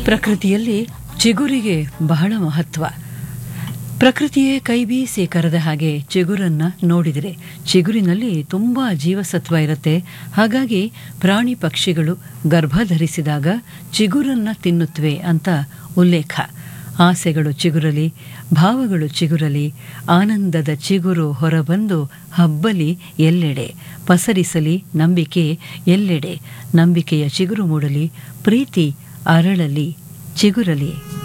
ಪ್ರಕೃತಿಯಲ್ಲಿ ಚಿಗುರಿಗೆ ಬಹಳ ಮಹತ್ವ ಪ್ರಕೃತಿಯೇ ಕೈ ಬೀಸಿ ಕರೆದ ಹಾಗೆ ಚಿಗುರನ್ನ ನೋಡಿದರೆ ಚಿಗುರಿನಲ್ಲಿ ತುಂಬ ಜೀವಸತ್ವ ಇರುತ್ತೆ ಹಾಗಾಗಿ ಪ್ರಾಣಿ ಪಕ್ಷಿಗಳು ಗರ್ಭ ಧರಿಸಿದಾಗ ಚಿಗುರನ್ನ ತಿನ್ನುತ್ತವೆ ಅಂತ ಉಲ್ಲೇಖ ಆಸೆಗಳು ಚಿಗುರಲಿ ಭಾವಗಳು ಚಿಗುರಲಿ ಆನಂದದ ಚಿಗುರು ಹೊರಬಂದು ಹಬ್ಬಲಿ ಎಲ್ಲೆಡೆ ಪಸರಿಸಲಿ ನಂಬಿಕೆ ಎಲ್ಲೆಡೆ ನಂಬಿಕೆಯ ಚಿಗುರು ಮೂಡಲಿ ಪ್ರೀತಿ ಅರಳಲಿ ಚಿಗುರಲಿ